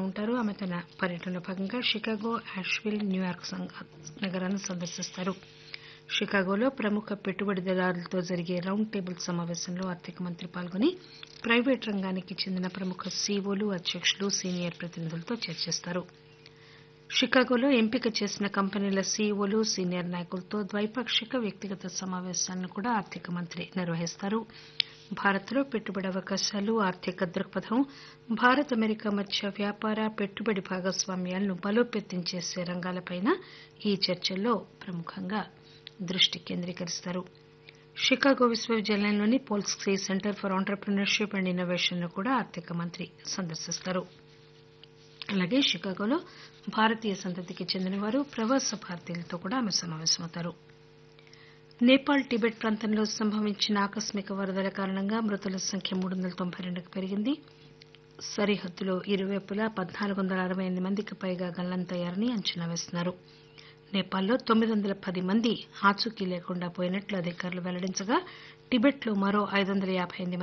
ఉంటారు ఆమె తన పర్యటనలో భాగంగా షికాగో యాష్విల్ న్యూయార్క్ సంఘ- నగరాలను సందర్శిస్తారు షికాగోలో ప్రముఖ పెట్టుబడిదారులతో జరిగే రౌండ్ టేబుల్ సమావేశంలో ఆర్థిక మంత్రి పాల్గొని ప్రైవేటు రంగానికి చెందిన ప్రముఖ సీఈఓలు అధ్యక్షులు సీనియర్ ప్రతినిధులతో చర్చిస్తారు షికాగోలో ఎంపిక చేసిన కంపెనీల సీఈఓలు సీనియర్ నాయకులతో ద్వైపాక్షిక వ్యక్తిగత సమావేశాలను కూడా ఆర్థిక మంత్రి నిర్వహిస్తారు భారత్లో పెట్టుబడి అవకాశాలు ఆర్థిక దృక్పథం భారత్ అమెరికా మధ్య వ్యాపార పెట్టుబడి భాగస్వామ్యాలను బలోపేతం చేసే రంగాలపైన ఈ చర్చల్లో ప్రముఖంగా దృష్టి కేంద్రీకరిస్తారు షికాగో విశ్వవిద్యాలయంలోని Polsky center for entrepreneurship and innovation ను కూడా ఆర్థిక మంత్రి సందర్శిస్తారు అలాగే షికాగోలో భారతీయ సంతతికి చెందిన వారు ప్రవాస భారతీయులతో కూడా ఆమె సమావేశమవుతారు నేపాల్ టిబెట్ ప్రాంతంలో సంభవించిన ఆకస్మిక వరదల కారణంగా మృతుల సంఖ్య మూడు వందల తొంభై రెండుకు పెరిగింది సరిహద్దులో ఇరువైపులా పద్నాలుగు వందల అరవై ఎనిమిది మందికి పైగా గల్లంతయ్యారని అంచనా వేస్తున్నారు నేపాల్లో తొమ్మిది వందల పది మంది ఆచూకీ లేకుండా పోయినట్లు అధికారులు వెల్లడించగా టిబెట్లో మరో ఐదు వందల యాబై ఎనిమిది